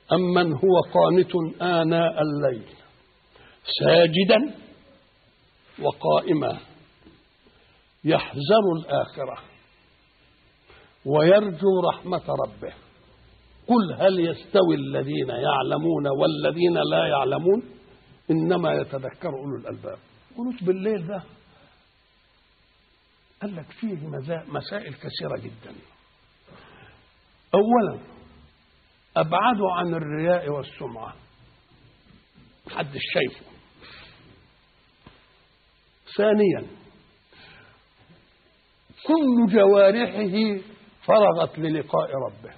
أمن هو قانت آناء الليل ساجدا وقائما يحذر الآخرة ويرجو رحمة ربه قل هل يستوي الذين يعلمون والذين لا يعلمون إنما يتذكر أولو الألباب قلت بالليل ده قال لك فيه مسائل كثيرة جدا أولا أبعد عن الرياء والسمعة محدش شايفه ثانيا كل جوارحه فرغت للقاء ربه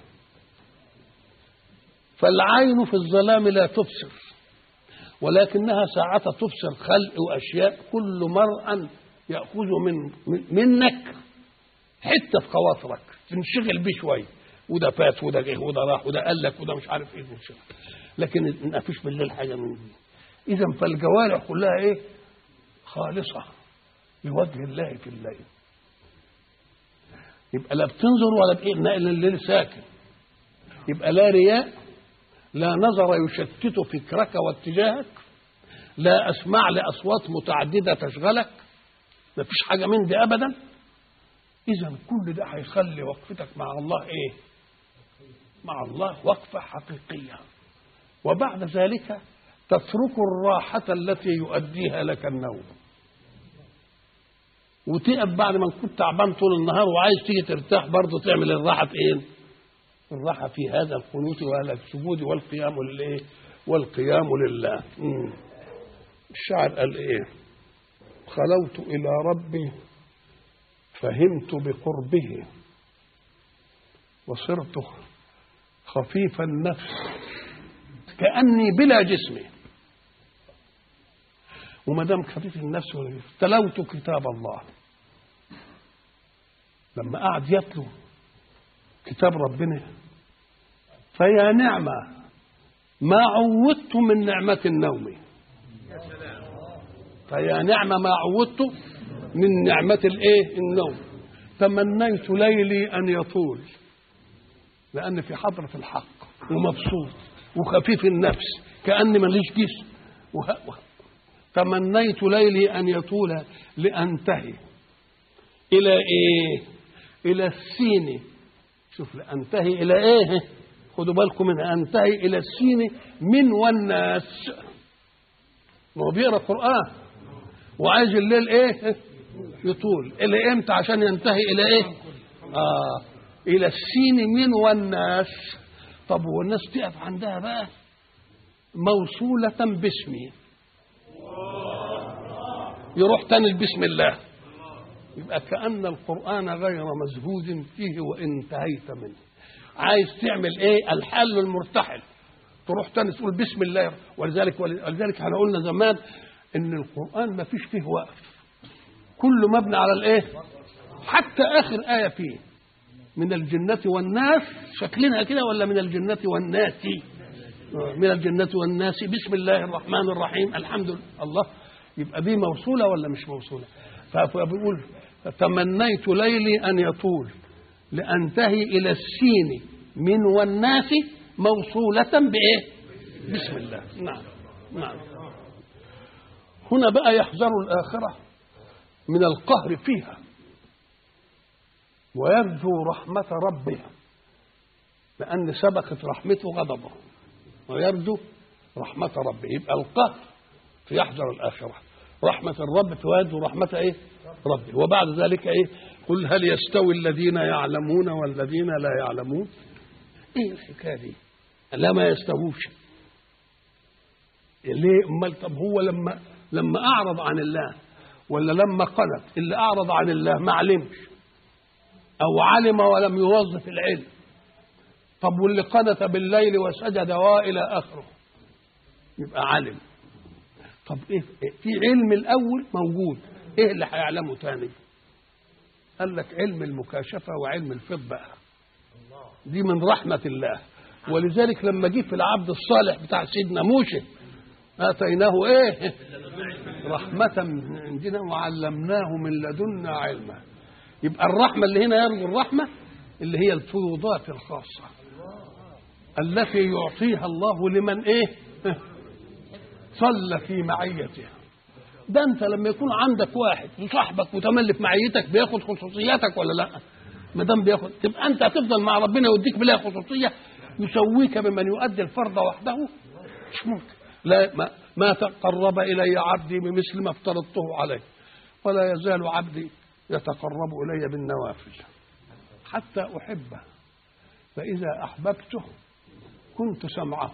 فالعين في الظلام لا تبصر ولكنها ساعة تبصر خلق وأشياء كل مرء يأخذ من منك حتة في خواطرك تنشغل بيه شوية وده فات وده جه وده راح وده قال لك وده مش عارف ايه وشغل. لكن ما فيش بالليل حاجة من دي إذا فالجوارح كلها ايه؟ خالصة لوجه الله في الليل يبقى لا بتنظر ولا بإيه نقل الليل ساكن يبقى لا رياء لا نظر يشتت فكرك واتجاهك لا أسمع لأصوات متعددة تشغلك ما فيش حاجة من دي أبدا إذا كل ده هيخلي وقفتك مع الله إيه مع الله وقفة حقيقية وبعد ذلك تترك الراحة التي يؤديها لك النوم وتقف بعد ما كنت تعبان طول النهار وعايز تيجي ترتاح برضه تعمل الراحة في ايه؟ الراحة في هذا القنوت وهذا السجود والقيام لله والقيام لله مم. الشاعر قال ايه خلوت إلى ربي فهمت بقربه وصرت خفيف النفس كأني بلا جسم وما دام خفيف النفس تلوت كتاب الله لما قعد يتلو كتاب ربنا فيا نعمة ما عودت من نعمة النوم فيا نعمة ما عودت من نعمة الايه النوم تمنيت ليلي أن يطول لأن في حضرة الحق ومبسوط وخفيف النفس كأني ماليش جسم وه... وه... تمنيت ليلي أن يطول لأنتهي إلى إيه إلى السين شوف لأنتهي إلى إيه خدوا بالكم من أنتهي إلى السين من والناس ما هو بيقرأ قرآن وعايز الليل إيه يطول إلى إمتى عشان ينتهي إلى إيه آه إلى السين من والناس طب والناس تقف عندها بقى موصولة باسمي يروح تاني بسم الله يبقى كأن القرآن غير مزهود فيه وإن انتهيت منه عايز تعمل ايه الحل المرتحل تروح تاني تقول بسم الله ولذلك ولذلك احنا قلنا زمان ان القرآن ما فيش فيه وقف كله مبني على الايه حتى اخر آية فيه من الجنة والناس شكلنا كده ولا من الجنة والناس من الجنة والناس بسم الله الرحمن الرحيم الحمد لله الله يبقى دي موصولة ولا مش موصولة فبيقول تمنيت ليلي أن يطول لأنتهي إلى السين من والناس موصولة بإيه بسم الله نعم نعم هنا بقى يحذر الآخرة من القهر فيها ويرجو رحمة ربه لأن سبقت رحمته غضبه ويرجو رحمة ربه يبقى القهر فيحذر الآخرة رحمة الرب فيرجو رحمة إيه ربه وبعد ذلك إيه قل هل يستوي الذين يعلمون والذين لا يعلمون ايه الحكايه دي لا ما يستووش ليه امال طب هو لما لما اعرض عن الله ولا لما قنت اللي اعرض عن الله ما علمش او علم ولم يوظف العلم طب واللي قنت بالليل وسجد والى اخره يبقى علم طب ايه في علم الاول موجود ايه اللي هيعلمه تاني قال لك علم المكاشفة وعلم الفض بقى دي من رحمة الله ولذلك لما جه في العبد الصالح بتاع سيدنا موسى آتيناه إيه رحمة من عندنا وعلمناه من لدنا علما يبقى الرحمة اللي هنا يرجو الرحمة اللي هي الفيوضات الخاصة التي يعطيها الله لمن ايه صلى في معيته ده انت لما يكون عندك واحد وصاحبك وتملي في معيتك بياخد خصوصياتك ولا لا ما دام بياخد تبقى انت هتفضل مع ربنا يوديك بلا خصوصيه يسويك بمن يؤدي الفرض وحده مش ممكن لا ما, ما تقرب الي عبدي بمثل ما افترضته عليه ولا يزال عبدي يتقرب الي بالنوافل حتى احبه فاذا احببته كنت سمعه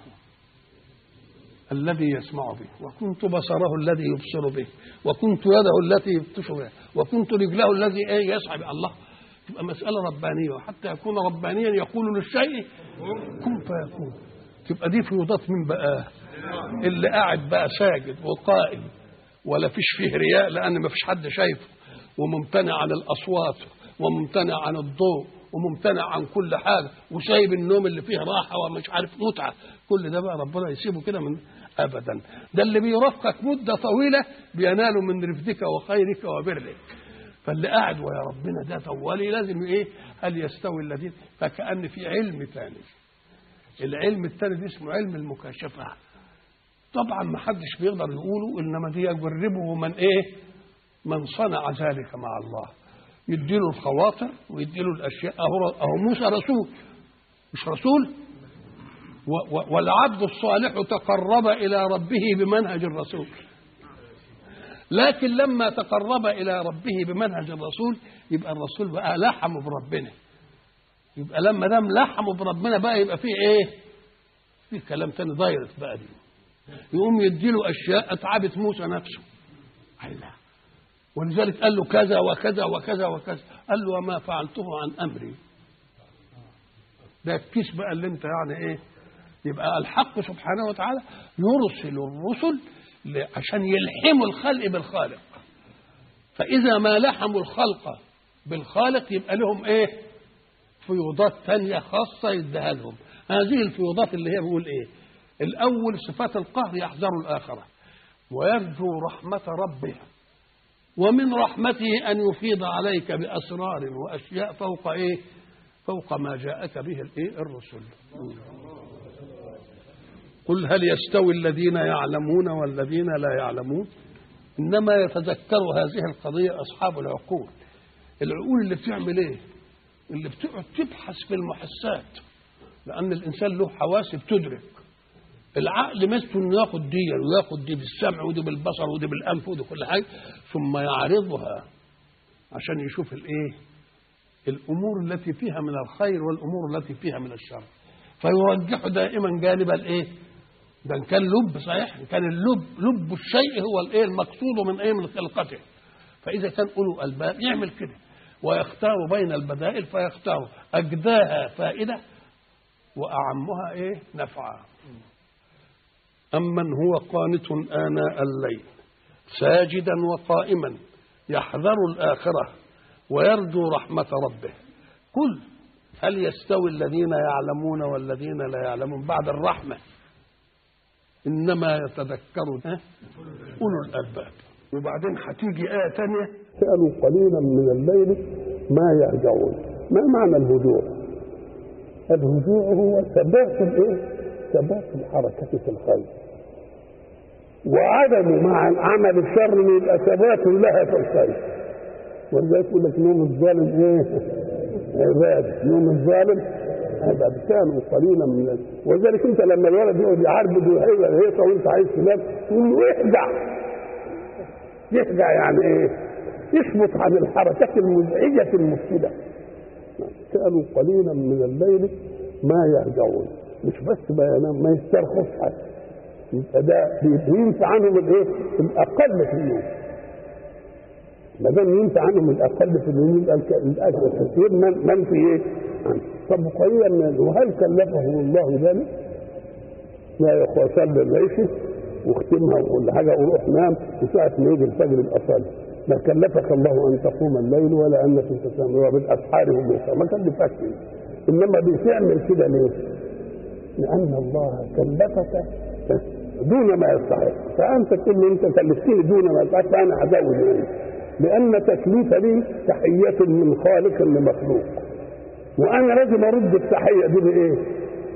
الذي يسمع به وكنت بصره الذي يبصر به وكنت يده التي يبطش بها وكنت رجله الذي ايه يسعى به الله تبقى مسألة ربانية وحتى يكون ربانيا يقول للشيء كن فيكون تبقى دي فيوضات من بقى اللي قاعد بقى ساجد وقائم ولا فيش فيه رياء لأن ما فيش حد شايفه وممتنع عن الأصوات وممتنع عن الضوء وممتنع عن كل حاجة وسايب النوم اللي فيه راحة ومش عارف متعة كل ده بقى ربنا يسيبه كده من أبدا ده اللي بيرافقك مدة طويلة بينال من رفدك وخيرك وبرك فاللي قاعد ويا ربنا ده طوالي لازم ايه هل يستوي الذين فكأن في علم ثاني العلم الثاني ده اسمه علم المكاشفة طبعا ما حدش بيقدر يقوله انما دي يجربه من ايه من صنع ذلك مع الله يديله الخواطر ويديله الاشياء اهو اهو موسى رسول مش رسول و و والعبد الصالح تقرب الى ربه بمنهج الرسول لكن لما تقرب الى ربه بمنهج الرسول يبقى الرسول بقى لحم بربنا يبقى لما دام لحم بربنا بقى يبقى فيه ايه في كلام تاني دايركت بقى دي يقوم يديله اشياء اتعبت موسى نفسه لا ولذلك قال له كذا وكذا وكذا وكذا قال له وما فعلته عن امري ده الكيس بقى اللي انت يعني ايه يبقى الحق سبحانه وتعالى يرسل الرسل عشان يلحموا الخلق بالخالق فإذا ما لحموا الخلق بالخالق يبقى لهم إيه فيوضات تانية خاصة يديها لهم هذه الفيوضات اللي هي بيقول إيه الأول صفات القهر يحذر الآخرة ويرجو رحمة ربه ومن رحمته أن يفيض عليك بأسرار وأشياء فوق إيه فوق ما جاءك به الإيه الرسل قل هل يستوي الذين يعلمون والذين لا يعلمون انما يتذكر هذه القضيه اصحاب العقول العقول اللي بتعمل ايه اللي بتقعد تبحث في المحسات لان الانسان له حواس بتدرك العقل مثله انه ياخد دي وياخد دي بالسمع ودي بالبصر ودي بالانف ودي كل حاجه ثم يعرضها عشان يشوف الايه الامور التي فيها من الخير والامور التي فيها من الشر فيرجح دائما جانب الايه ده ان كان لب صحيح ان كان اللب لب الشيء هو الايه المقصود من ايه من خلقته فاذا كان اولو الباب يعمل كده ويختار بين البدائل فيختار اجداها فائده واعمها ايه نفعا امن هو قانت اناء الليل ساجدا وقائما يحذر الاخره ويرجو رحمه ربه قل هل يستوي الذين يعلمون والذين لا يعلمون بعد الرحمه انما يتذكر اولو الالباب وبعدين هتيجي ايه ثانيه كانوا قليلا من الليل ما يهجعون ما معنى الهجوع الهجوع هو ثبات الايه ثبات الحركه في الخير وعدم مع عمل الشر يبقى ثبات لها في الخير ولذلك يقول لك نوم الظالم ايه عباد نوم الظالم عباد كانوا قليلا من ال... ولذلك انت لما الولد يقعد يعربد ويهيصه وانت عايز تنام تقول له اهدع يهدع يعني ايه؟ يثبت عن الحركات المزعجه المفسده كانوا قليلا من الليل ما يهجعون مش بس ما ينام ما يسترخص حتى يبقى ده بينفع عنهم الايه؟ الاقل في اليوم ما دام ينفع عنهم الاقل في اليوم يبقى الاجر كثير من, من في ايه؟ عنه طب قليلا من وهل كلفه الله ذلك؟ لا يا اخوة صلي العيش واختمها وكل حاجة وروح نام وساعة ما يجي الفجر يبقى صلي ما كلفك الله أن تقوم الليل ولا أنك تسام وبالأسحار هم يسار ما كلفك إنما بتعمل كده ليه؟ لأن الله كلفك دون ما يستحق فأنت تقول لي أنت كلفتني دون ما يستحق فأنا هزود منك لأن تكليف لي تحية من خالق لمخلوق وأنا لازم أرد التحية دي بإيه؟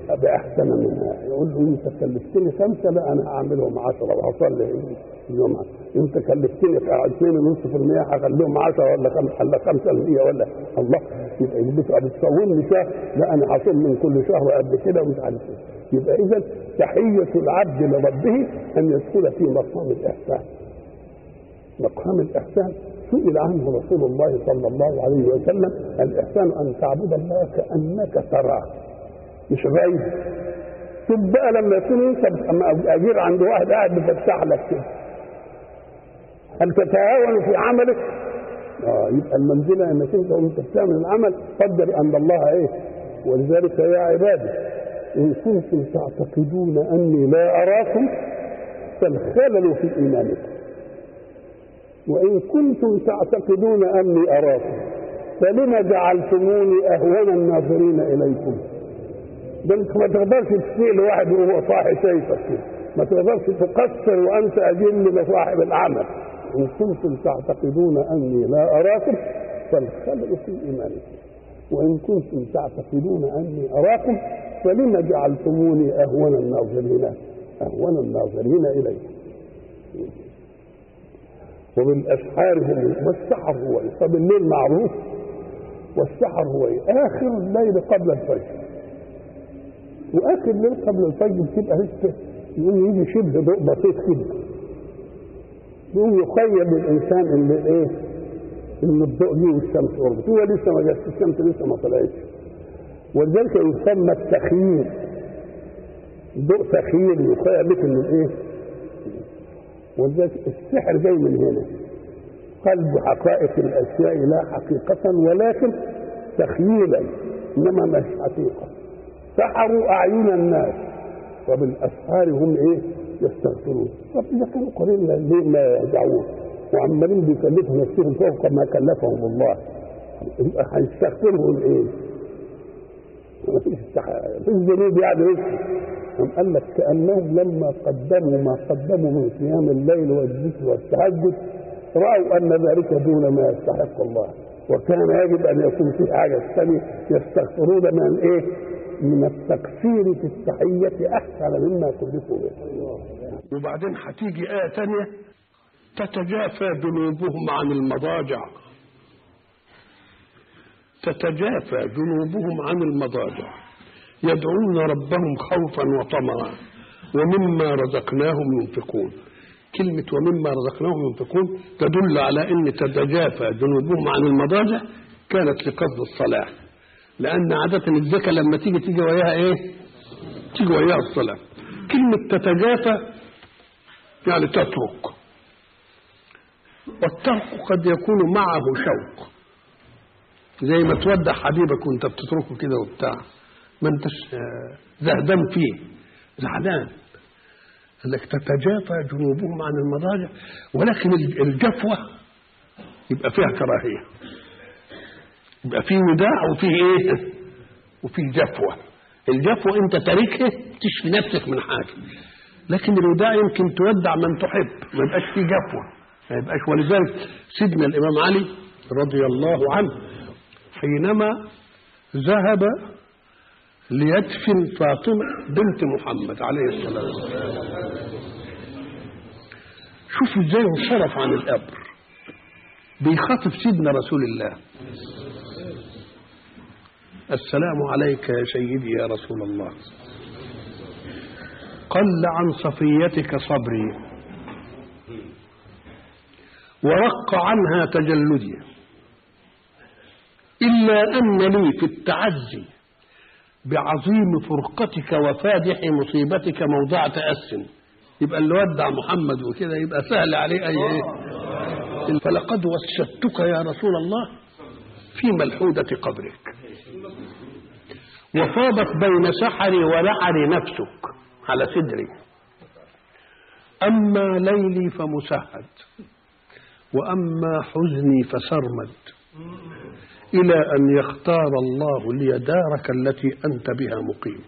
بأحسن منها يقول له أنت كلفتني خمسة لا أنا هعملهم عشرة وهصلي الجمعة أنت كلفتني 2.5% هخليهم 10 ولا 5 ولا 5% ولا الله يبقى بتبقى بتصومني شهر لا أنا هصوم من كل شهر قد كده ومش عارف إيه يبقى إذا تحية العبد لربه أن يدخل في مقام الإحسان مقام الإحسان سئل عنه رسول الله صلى الله عليه وسلم الإحسان أن تعبد الله كأنك تراه مش غايب شوف بقى لما يكون انت اجير عند واحد قاعد بيفتح لك كده هل تتهاون في عملك؟ اه يبقى المنزله انك انت وانت بتعمل العمل قدر ان الله ايه؟ ولذلك يا عبادي ان كنتم تعتقدون اني لا اراكم فالخلل في ايمانكم وان كنتم تعتقدون اني اراكم فلم جعلتموني اهون الناظرين اليكم ده انت ما تقدرش تسيء لواحد وهو صاحي شايفك كده ما تقدرش تقصر وانت اجل لصاحب العمل ان كنتم تعتقدون اني لا اراكم فالخلل في ايمانكم وان كنتم تعتقدون اني اراكم فلم جعلتموني اهون الناظرين اهون الناظرين اليكم وبالاسحار هم والسحر هو إيه؟ طب الليل معروف والسحر هو إيه؟ اخر الليل قبل الفجر واخر الليل قبل الفجر بتبقى لسه يقوم يجي شبه ضوء بسيط كده يقوم يخيل للانسان ان ايه ان الضوء دي والشمس قربت هو لسه ما جاتش الشمس لسه ما طلعتش ولذلك يسمى التخييل ضوء تخييل يخيل لك ان الايه ولذلك السحر جاي من هنا قلب حقائق الاشياء لا حقيقه ولكن تخييلا انما مش حقيقه سحروا اعين الناس وبالاسحار هم ايه يستغفرون طب اذا كانوا قليلا ليه ما يرجعون وعمالين بيكلفوا نفسهم فوق ما كلفهم الله يبقى هيستغفرهم ايه؟ ما فيش ذنوب يعني ايه؟ قال لك كانهم لما قدموا ما قدموا من قيام الليل والذكر والتهجد راوا ان ذلك دون ما يستحق الله وكان يجب ان يكون في حاجه ثانيه يستغفرون من ايه؟ من التقصير في التحيه احسن مما كلفوا به. وبعدين هتيجي آية تانية تتجافى جنوبهم عن المضاجع تتجافى جنوبهم عن المضاجع يدعون ربهم خوفا وطمعا ومما رزقناهم ينفقون كلمة ومما رزقناهم ينفقون تدل على أن تتجافى جنوبهم عن المضاجع كانت لقصد الصلاة لأن عادة الزكاة لما تيجي تيجي وياها إيه؟ تيجي وياها الصلاة كلمة تتجافى يعني تترك والترك قد يكون معه شوق زي ما تودع حبيبك وانت بتتركه كده وبتاع ما انتش زهدان فيه زعلان انك تتجافى جنوبهم عن المضاجع ولكن الجفوه يبقى فيها كراهيه يبقى فيه وداع وفيه ايه وفيه جفوه الجفوه انت تاركها تشفي نفسك من حاجه لكن الوداع يمكن تودع من تحب ما يبقاش فيه جفوه ما يبقاش ولذلك سيدنا الامام علي رضي الله عنه حينما ذهب ليدفن فاطمه بنت محمد عليه الصلاه والسلام شوفوا ازاي انصرف عن القبر بيخاطب سيدنا رسول الله السلام عليك يا سيدي يا رسول الله قل عن صفيتك صبري ورق عنها تجلدي إلا أن لي في التعزي بعظيم فرقتك وفادح مصيبتك موضع تأس يبقى اللي ودع محمد وكده يبقى سهل عليه أي إيه فلقد وسدتك يا رسول الله في ملحودة قبرك وفاضت بين سحري ولعري نفسك على صدري أما ليلي فمسهد وأما حزني فسرمد إلى أن يختار الله لي دارك التي أنت بها مقيم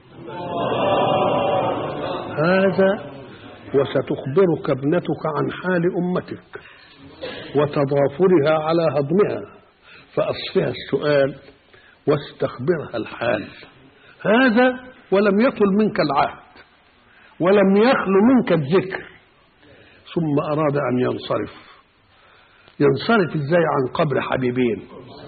هذا وستخبرك ابنتك عن حال أمتك وتضافرها على هضمها فأصفها السؤال واستخبرها الحال هذا ولم يطل منك العهد ولم يخل منك الذكر ثم أراد أن ينصرف ينصرف ازاي عن قبر حبيبين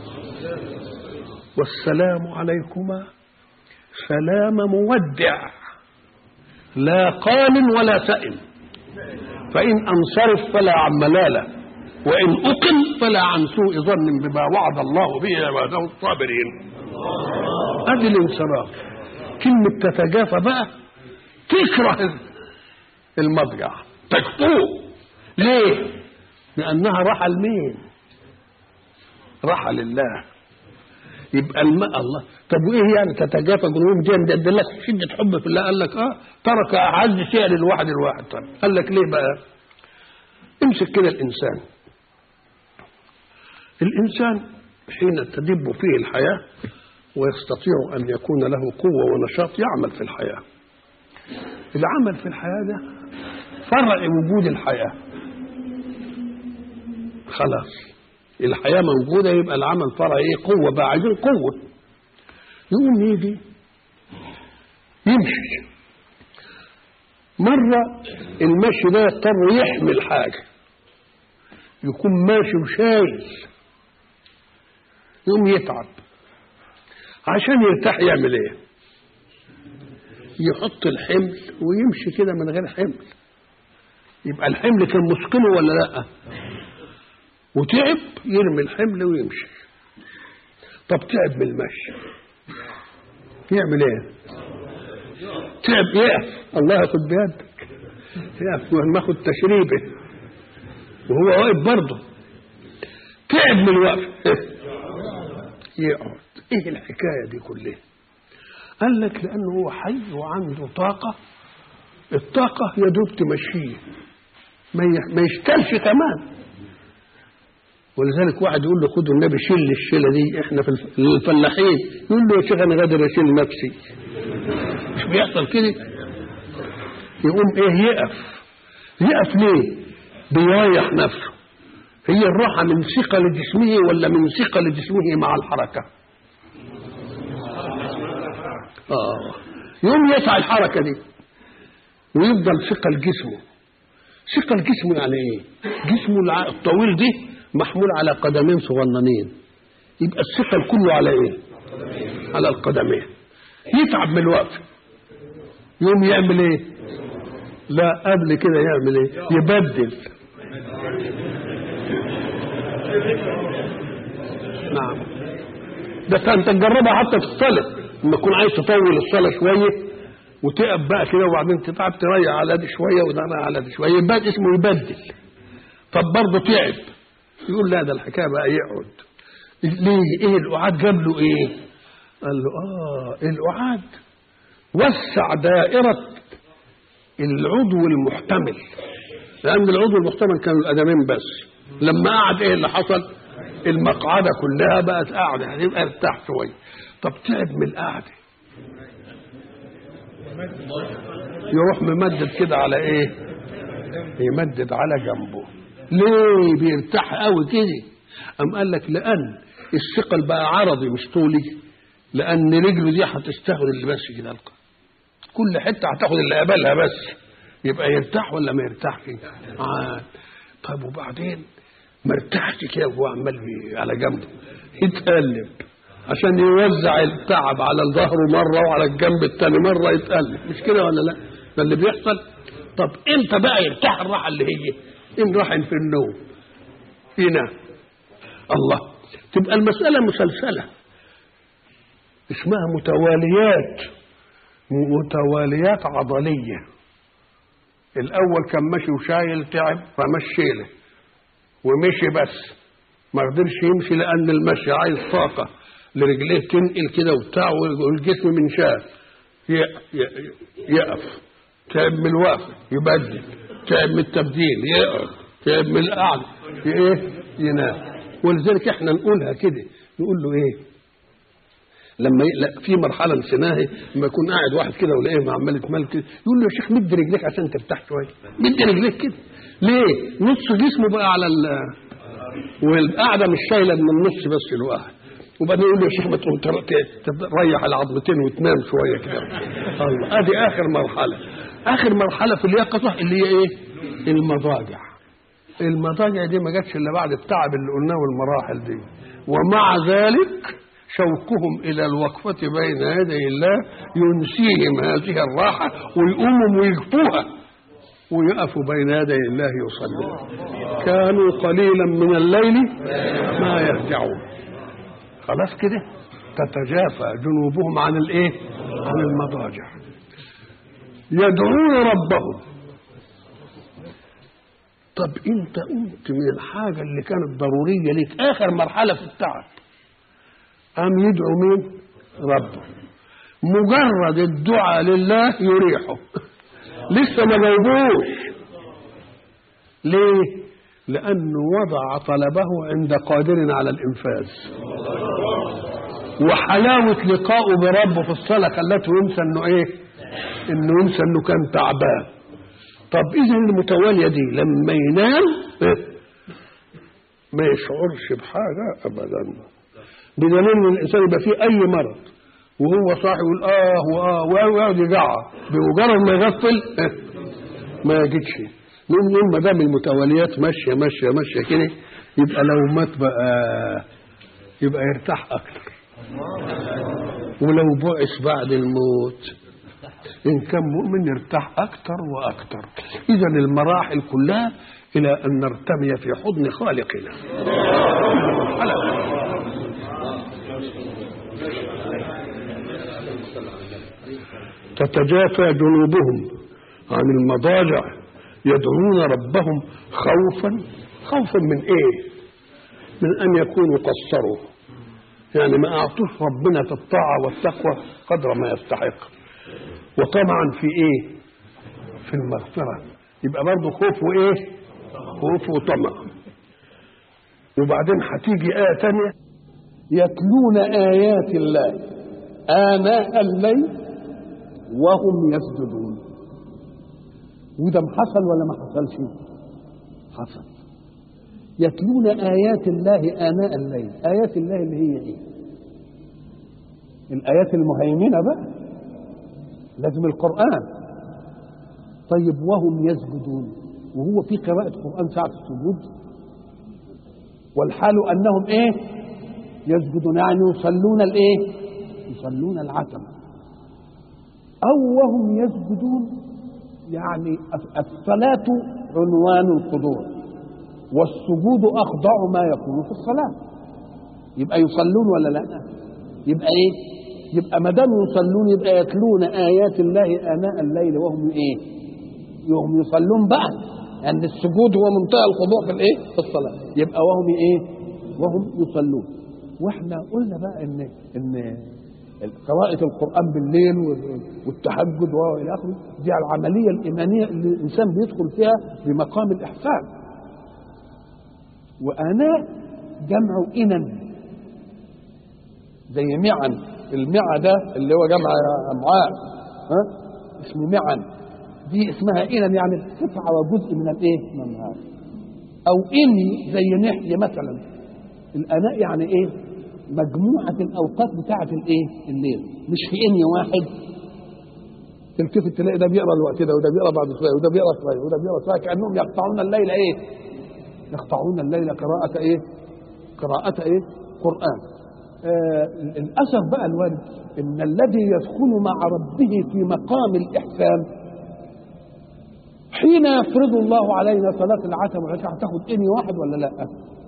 والسلام عليكما سلام مودع لا قال ولا سئم فإن أنصرف فلا عن ملالة وإن أقم فلا عن سوء ظن بما وعد الله به عباده الصابرين أدي الانصراف كلمة تتجافى بقى تكره المضجع تكفوه ليه؟ لأنها راحة لمين؟ راحة لله يبقى الماء الله طب وايه يعني تتجافى جنوب دي ده لك شده حب في الله قال لك اه ترك اعز شيء للواحد الواحد طب قال لك ليه بقى امسك كده الانسان الانسان حين تدب فيه الحياه ويستطيع ان يكون له قوه ونشاط يعمل في الحياه العمل في الحياه ده فرع وجود الحياه خلاص الحياة موجودة يبقى العمل فرع ايه قوة بقى عايزين قوة يقوم يجي يمشي مرة المشي ده يضطر يحمل حاجة يكون ماشي وشايل يقوم يتعب عشان يرتاح يعمل ايه يحط الحمل ويمشي كده من غير حمل يبقى الحمل كان مثقله ولا لا وتعب يرمي الحمل ويمشي طب تعب من المشي يعمل ايه تعب يقف الله ياخد بيدك يقف ماخد تشريبه وهو واقف برضه تعب من الوقف يقعد ايه الحكايه دي كلها قال لك لانه هو حي وعنده طاقه الطاقه يا دوب تمشيه ما يشتلش كمان ولذلك واحد يقول له خدوا النبي شيل الشيله دي احنا في الفلاحين يقول له يا شيخ انا قادر اشيل نفسي مش بيحصل كده يقوم ايه يقف يقف ليه بيريح نفسه هي الراحه من ثقل جسمه ولا من ثقل جسمه مع الحركه اه يقوم يسعى الحركه دي ويفضل ثقل جسمه ثقل جسمه يعني ايه جسمه الطويل دي محمول على قدمين صغننين يبقى الثقل كله على ايه على القدمين يتعب من الوقت يقوم يعمل ايه لا قبل كده يعمل ايه يبدل نعم ده انت تجربها حتى في الصلاه لما تكون عايز تطول الصلاه شويه وتقف بقى كده وبعدين تتعب تريح على دي شويه وده على دي شويه يبقى اسمه يبدل طب برضه تعب يقول لا ده الحكايه بقى يقعد ليه ايه القعاد جاب له ايه قال له اه القعاد وسع دائره العضو المحتمل لان العضو المحتمل كانوا القدمين بس لما قعد ايه اللي حصل المقعده كلها بقت قاعده هتبقى ارتاح شويه طب تعب من القعده يروح ممدد كده على ايه يمدد على جنبه ليه بيرتاح قوي كده أم قال لك لأن الثقل بقى عرضي مش طولي لأن رجله دي هتستاخد اللي ماشي كده القى كل حتة هتاخد اللي قبلها بس يبقى يرتاح ولا ما يرتاحش آه. طيب وبعدين ما ارتاحش كده وهو عمال على جنبه يتقلب عشان يوزع التعب على ظهره مرة وعلى الجنب الثاني مرة يتقلب مش كده ولا لا ده اللي بيحصل طب امتى بقى يرتاح الراحة اللي هي إن راح في النوم ينام الله تبقى المسألة مسلسلة اسمها متواليات متواليات عضلية الأول كان ماشي وشايل تعب فمشيله ومشي بس ما قدرش يمشي لأن المشي عايز طاقة لرجليه تنقل كده وبتاع والجسم من شاف يقف تعب من الوقفة يبدل تعب من التبديل يقعد تعب من القعدة ايه ينام ولذلك احنا نقولها كده نقول له ايه لما لا في مرحله نسيناها لما يكون قاعد واحد كده ولاقيه عمال يتمل كده يقول له يا شيخ مد رجليك عشان ترتاح شويه مد رجليك كده ليه؟ نص جسمه بقى على ال والقعده مش شايله من النص بس اللي قاعد وبعدين يقول له يا شيخ ما تقوم تر- ت- تريح العظمتين وتنام شويه كده الله ادي اخر مرحله اخر مرحله في اليقظه اللي هي ايه المضاجع المضاجع دي ما جاتش الا بعد التعب اللي قلناه والمراحل دي ومع ذلك شوقهم الى الوقفه بين يدي الله ينسيهم هذه الراحه ويقوموا ويكفوها ويقفوا بين يدي الله يصلون كانوا قليلا من الليل ما يهجعون خلاص كده تتجافى جنوبهم عن الايه عن المضاجع يدعون ربهم طب انت قمت من الحاجه اللي كانت ضروريه ليك اخر مرحله في التعب قام يدعو مين ربه مجرد الدعاء لله يريحه لسه ما جاوبوش ليه لانه وضع طلبه عند قادر على الانفاذ وحلاوه لقائه بربه في الصلاه خلته ينسى انه ايه انه ينسى انه كان تعبان طب اذا المتواليه دي لما ينام إيه؟ ما يشعرش بحاجه ابدا بدليل ان الانسان يبقى فيه اي مرض وهو صاحي يقول اه واه واه ويقعد يجعر بمجرد ما يغفل إيه؟ ما يجدش نقول نقول ما دام المتواليات ماشيه ماشيه ماشيه كده يبقى لو مات بقى يبقى يرتاح اكتر ولو بعث بعد الموت إن كان مؤمن يرتاح أكثر وأكثر إذا المراحل كلها إلى أن نرتمي في حضن خالقنا تتجافى جنوبهم عن المضاجع يدعون ربهم خوفا خوفا من ايه من ان يكونوا قصروا يعني ما اعطوش ربنا في الطاعه والتقوى قدر ما يستحق وطمعا في ايه في المغفره يبقى برضه خوف وايه خوف وطمع وبعدين هتيجي ايه تانية يتلون ايات الله اناء الليل وهم يسجدون وده حصل ولا ما حصلش حصل يتلون آيات الله آناء الليل آيات الله اللي هي إيه الآيات المهيمنة بقى لازم القرآن طيب وهم يسجدون وهو في قراءة قرآن ساعة السجود والحال أنهم إيه يسجدون يعني يصلون الإيه يصلون العتمة أو وهم يسجدون يعني الصلاة عنوان الخضوع والسجود أخضع ما يكون في الصلاة يبقى يصلون ولا لا يبقى إيه يبقى ما دام يصلون يبقى يتلون آيات الله آناء الليل وهم إيه وهم يصلون بقى لأن يعني السجود هو منتهى الخضوع في الإيه في الصلاة يبقى وهم إيه وهم يصلون واحنا قلنا بقى ان ان قراءة القرآن بالليل والتهجد وإلى آخره دي العملية الإيمانية اللي الإنسان بيدخل فيها بمقام الإحسان وآناء جمع إنن زي معن المع ده اللي هو جمع أمعاء ها اسمه معن دي اسمها إنن يعني قطعة وجزء من الإيه؟ من النهار أو إني زي نحية مثلا الآناء يعني إيه؟ مجموعة الأوقات بتاعة الإيه؟ الليل مش في إني واحد تلتفت تلاقي ده بيقرا الوقت ده وده بيقرا بعد شويه وده بيقرا شويه وده بيقرا شويه كانهم يقطعون الليل ايه؟ يقطعون الليل قراءة ايه؟ قراءة ايه؟ قرآن. آه الأثر بقى الوارد إن الذي يدخل مع ربه في مقام الإحسان حين يفرض الله علينا صلاة العتمة والعشاء هتاخد إني واحد ولا لا؟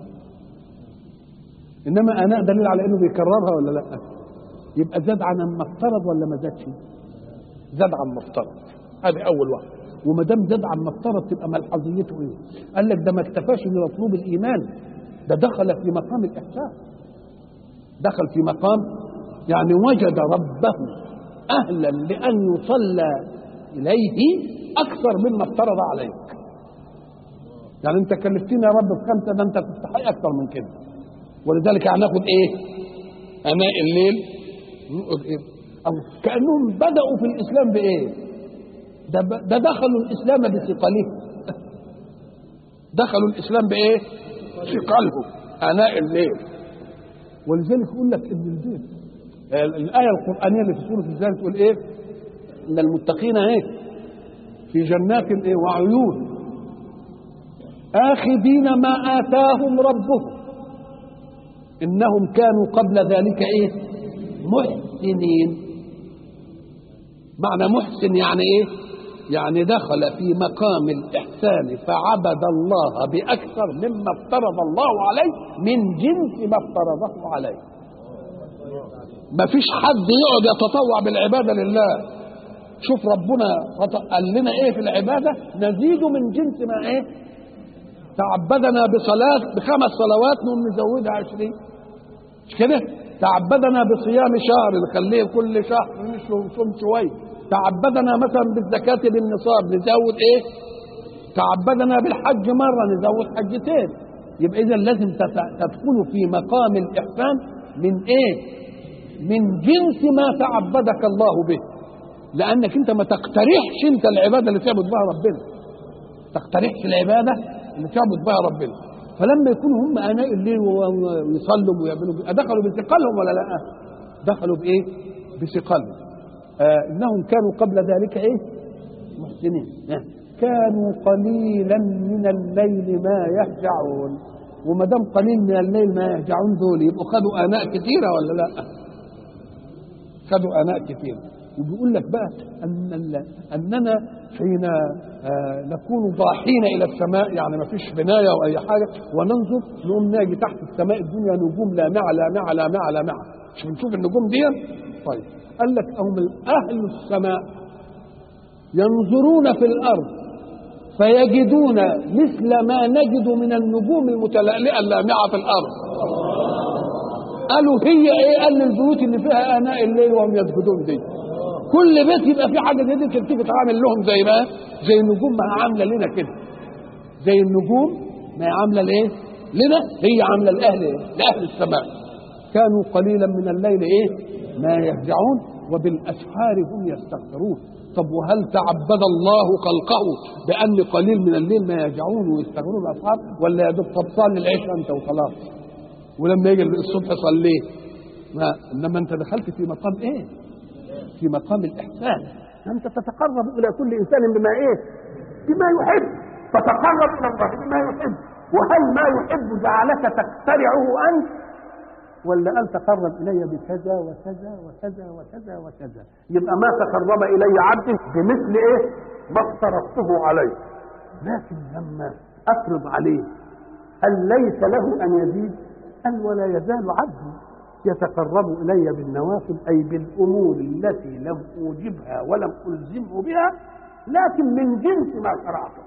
إنما أناء دليل على إنه بيكررها ولا لا؟ يبقى زاد عن ما افترض ولا ما زادش؟ زاد عن ما افترض هذه اول واحد وما دام زاد عن ما افترض تبقى ملحظيته ايه؟ قال لك ده ما اكتفاش بمطلوب الايمان ده دخل في مقام الاحسان دخل في مقام يعني وجد ربه اهلا لان يصلى اليه اكثر مما افترض عليك يعني انت كلفتني يا رب بخمسه ده انت تستحق اكثر من كده ولذلك هناخد ايه؟ اناء الليل نقعد ايه؟ أو كأنهم بدأوا في الإسلام بإيه؟ ده, ده دخلوا الإسلام بثقله دخلوا الإسلام بإيه؟ ثقلهم آناء الليل ولذلك يقول لك ان البيت الايه القرانيه اللي في سوره الزان تقول ايه؟ ان المتقين ايه؟ في جنات ايه وعيون آخذين ما آتاهم ربهم إنهم كانوا قبل ذلك إيه محسنين معنى محسن يعني إيه يعني دخل في مقام الإحسان فعبد الله بأكثر مما افترض الله عليه من جنس ما افترضه عليه ما فيش حد يقعد يتطوع بالعبادة لله شوف ربنا قال لنا ايه في العبادة نزيد من جنس ما ايه تعبدنا بصلاة بخمس صلوات نقوم نزودها عشرين مش كده تعبدنا بصيام شهر نخليه كل شهر نصوم شوية تعبدنا مثلا بالزكاة بالنصاب نزود ايه تعبدنا بالحج مرة نزود حجتين يبقى إذا لازم تدخل في مقام الإحسان من إيه؟ من جنس ما تعبدك الله به لأنك أنت ما تقترحش أنت العبادة اللي تعبد بها ربنا تقترحش العبادة اللي تعبد بها ربنا فلما يكونوا هم اناء الليل ويصلوا ويعملوا دخلوا بثقلهم ولا لا؟ دخلوا بايه؟ بثقلهم آه انهم كانوا قبل ذلك ايه؟ محسنين آه. كانوا قليلا من الليل ما يهجعون وما دام قليل من الليل ما يهجعون دول يبقوا خدوا اناء كثيره ولا لا؟ خدوا اناء كثيره وبيقول لك بقى ان اننا حين آه نكون ضاحين الى السماء يعني ما فيش بنايه او اي حاجه وننظر نقوم ناجي تحت السماء الدنيا نجوم لامعه لامعه لامعه لامعه مش بنشوف النجوم دي طيب قال لك هم اهل السماء ينظرون في الارض فيجدون مثل ما نجد من النجوم المتلألئة اللامعة في الأرض قالوا هي ايه قال البيوت اللي فيها آناء الليل وهم يسجدون دي كل بيت يبقى في حاجه زي دي تيجي تعامل لهم زي ما زي النجوم ما عامله لنا كده زي النجوم ما هي عامله لايه؟ لنا هي عامله لاهل لاهل السماء كانوا قليلا من الليل ايه؟ ما يهجعون وبالاسحار هم يستغفرون طب وهل تعبد الله خلقه بان قليل من الليل ما يهجعون ويستغفرون الاسحار ولا يا دوب طب صلي العشاء انت وخلاص ولما يجي الصبح صليه ما انما انت دخلت في مقام ايه؟ في مقام الإحسان أنت تتقرب إلى كل إنسان بما إيه بما يحب تتقرب إلى الله بما يحب وهل ما يحب جعلك تخترعه أنت ولا قال تقرب إلي بكذا وكذا وكذا وكذا وكذا يبقى ما تقرب إلي عبدي بمثل إيه ما افترضته عليه لكن لما أفرض عليه هل ليس له أن يزيد قال ولا يزال عبدي يتقرب إلي بالنوافل أي بالأمور التي لم أوجبها ولم ألزمه بها لكن من جنس ما شرعته